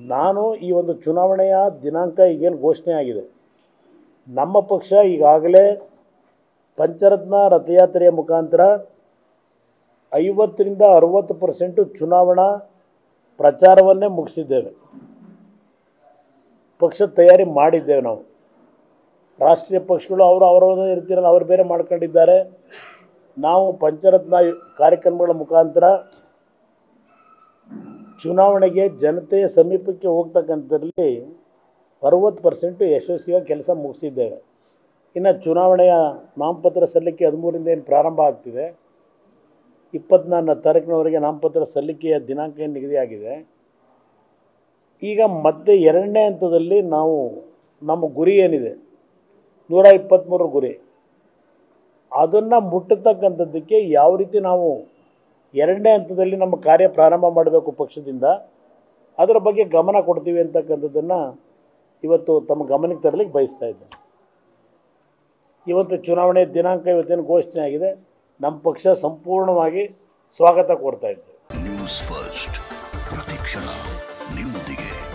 ನಾನು ಈ ಒಂದು ಚುನಾವಣೆಯ ದಿನಾಂಕ ಈಗೇನು ಘೋಷಣೆ ಆಗಿದೆ ನಮ್ಮ ಪಕ್ಷ ಈಗಾಗಲೇ ಪಂಚರತ್ನ ರಥಯಾತ್ರೆಯ ಮುಖಾಂತರ ಐವತ್ತರಿಂದ ಅರುವತ್ತು ಪರ್ಸೆಂಟು ಚುನಾವಣಾ ಪ್ರಚಾರವನ್ನೇ ಮುಗಿಸಿದ್ದೇವೆ ಪಕ್ಷದ ತಯಾರಿ ಮಾಡಿದ್ದೇವೆ ನಾವು ರಾಷ್ಟ್ರೀಯ ಪಕ್ಷಗಳು ಅವರು ಅವರವರೇ ಇರ್ತೀರಲ್ಲ ಅವರು ಬೇರೆ ಮಾಡ್ಕೊಂಡಿದ್ದಾರೆ ನಾವು ಪಂಚರತ್ನ ಕಾರ್ಯಕ್ರಮಗಳ ಮುಖಾಂತರ ಚುನಾವಣೆಗೆ ಜನತೆಯ ಸಮೀಪಕ್ಕೆ ಹೋಗ್ತಕ್ಕಂಥದ್ರಲ್ಲಿ ಅರುವತ್ತು ಪರ್ಸೆಂಟು ಯಶಸ್ವಿಯಾಗಿ ಕೆಲಸ ಮುಗಿಸಿದ್ದೇವೆ ಇನ್ನು ಚುನಾವಣೆಯ ನಾಮಪತ್ರ ಸಲ್ಲಿಕೆ ಹದಿಮೂರಿಂದ ಏನು ಪ್ರಾರಂಭ ಆಗ್ತಿದೆ ಇಪ್ಪತ್ನಾಲ್ಕನೇ ತಾರೀಕಿನವರೆಗೆ ನಾಮಪತ್ರ ಸಲ್ಲಿಕೆಯ ದಿನಾಂಕ ಏನು ನಿಗದಿಯಾಗಿದೆ ಈಗ ಮತ್ತೆ ಎರಡನೇ ಹಂತದಲ್ಲಿ ನಾವು ನಮ್ಮ ಗುರಿ ಏನಿದೆ ನೂರ ಇಪ್ಪತ್ತ್ಮೂರರ ಗುರಿ ಅದನ್ನು ಮುಟ್ಟತಕ್ಕಂಥದ್ದಕ್ಕೆ ಯಾವ ರೀತಿ ನಾವು ಎರಡನೇ ಹಂತದಲ್ಲಿ ನಮ್ಮ ಕಾರ್ಯ ಪ್ರಾರಂಭ ಮಾಡಬೇಕು ಪಕ್ಷದಿಂದ ಅದರ ಬಗ್ಗೆ ಗಮನ ಕೊಡ್ತೀವಿ ಅಂತಕ್ಕಂಥದ್ದನ್ನು ಇವತ್ತು ತಮ್ಮ ಗಮನಕ್ಕೆ ತರಲಿಕ್ಕೆ ಬಯಸ್ತಾ ಇದ್ದೇನೆ ಇವತ್ತು ಚುನಾವಣೆ ದಿನಾಂಕ ಇವತ್ತೇನು ಘೋಷಣೆ ಆಗಿದೆ ನಮ್ಮ ಪಕ್ಷ ಸಂಪೂರ್ಣವಾಗಿ ಸ್ವಾಗತ ಕೋರ್ತಾ ಇದ್ದೇವೆ ನ್ಯೂಸ್ ಫಸ್ಟ್ ಪ್ರತಿಕ್ಷಣ ನಿಮ್ಮೊಂದಿಗೆ